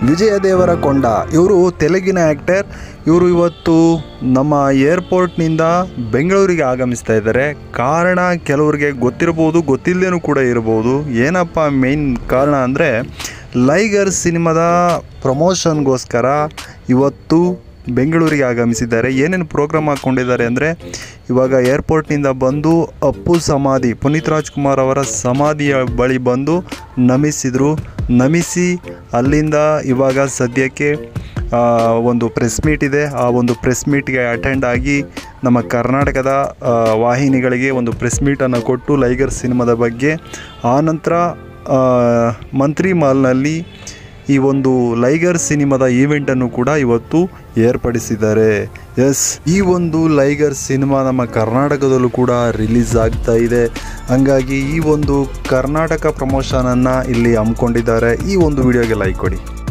ವಿಜಯ ದೇವರಕೊಂಡ ಇವರು ತೆಲುಗಿನ ಆ್ಯಕ್ಟರ್ ಇವರು ಇವತ್ತು ನಮ್ಮ ಏರ್ಪೋರ್ಟ್ನಿಂದ ಬೆಂಗಳೂರಿಗೆ ಆಗಮಿಸ್ತಾ ಇದ್ದಾರೆ ಕಾರಣ ಕೆಲವರಿಗೆ ಗೊತ್ತಿರ್ಬೋದು ಗೊತ್ತಿಲ್ಲದೇನೂ ಕೂಡ ಇರ್ಬೋದು ಏನಪ್ಪ ಮೇನ್ ಕಾರಣ ಅಂದರೆ ಲೈಗರ್ ಸಿನಿಮಾದ ಪ್ರಮೋಷನ್ಗೋಸ್ಕರ ಇವತ್ತು ಬೆಂಗಳೂರಿಗೆ ಆಗಮಿಸಿದ್ದಾರೆ ಏನೇನು ಪ್ರೋಗ್ರಾಮ್ ಹಾಕ್ಕೊಂಡಿದ್ದಾರೆ ಅಂದರೆ ಇವಾಗ ಏರ್ಪೋರ್ಟ್ನಿಂದ ಬಂದು ಅಪ್ಪು ಸಮಾಧಿ ಪುನೀತ್ ರಾಜ್ಕುಮಾರ್ ಅವರ ಸಮಾಧಿಯ ಬಳಿ ಬಂದು ನಮಿಸಿದರು ನಮಿಸಿ ಅಲ್ಲಿಂದ ಇವಾಗ ಸದ್ಯಕ್ಕೆ ಆ, ಒಂದು ಪ್ರೆಸ್ ಮೀಟ್ ಇದೆ ಆ ಒಂದು ಪ್ರೆಸ್ ಮೀಟ್ಗೆ ಅಟೆಂಡ್ ಆಗಿ ನಮ್ಮ ಕರ್ನಾಟಕದ ಆ, ವಾಹಿನಿಗಳಿಗೆ ಒಂದು ಪ್ರೆಸ್ ಮೀಟನ್ನು ಕೊಟ್ಟು ಲೈಗರ್ ಸಿನಿಮಾದ ಬಗ್ಗೆ ಆನಂತರ ಆ, ಮಂತ್ರಿ ಮಾಲ್ನಲ್ಲಿ ಈ ಒಂದು ಲೈಗರ್ ಸಿನಿಮಾದ ಈವೆಂಟನ್ನು ಕೂಡ ಇವತ್ತು ಏರ್ಪಡಿಸಿದ್ದಾರೆ ಎಸ್ ಈ ಒಂದು ಲೈಗರ್ ಸಿನಿಮಾ ನಮ್ಮ ಕರ್ನಾಟಕದಲ್ಲೂ ಕೂಡ ರಿಲೀಸ್ ಆಗ್ತಾ ಇದೆ ಹಂಗಾಗಿ ಈ ಒಂದು ಕರ್ನಾಟಕ ಪ್ರಮೋಷನನ್ನು ಇಲ್ಲಿ ಹಮ್ಮಿಕೊಂಡಿದ್ದಾರೆ ಈ ಒಂದು ವಿಡಿಯೋಗೆ ಲೈಕ್ ಕೊಡಿ